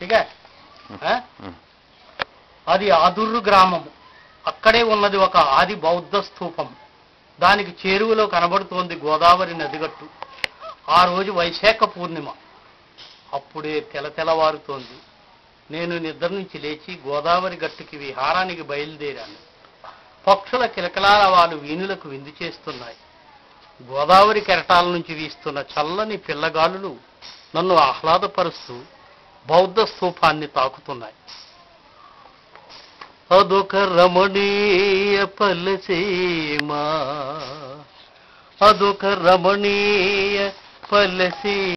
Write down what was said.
ఇక ఆ? అది ఆదుర్రు గ్రామము అక్కడే ఉన్నది ఒక ఆది బౌద్ధ స్థూపం దానికి చేరువలో కనబడుతోంది గోదావరి నదిగట్టు ఆ రోజు వైశాఖ పూర్ణిమ అప్పుడే తెల తెలవారుతోంది నేను నిద్ర నుంచి లేచి గోదావరి గట్టుకి విహారానికి బయలుదేరాను పక్షుల కిలకలాల వాళ్ళు వీణులకు విందు చేస్తున్నాయి గోదావరి కెరటాల నుంచి వీస్తున్న చల్లని పిల్లగాలులు నన్ను ఆహ్లాదపరుస్తూ బౌద్ధ స్థూపాన్ని తాకుతున్నాయి అదొక రమణీయ పల్లెసీమా అదొక రమణీయ పల్లెసీ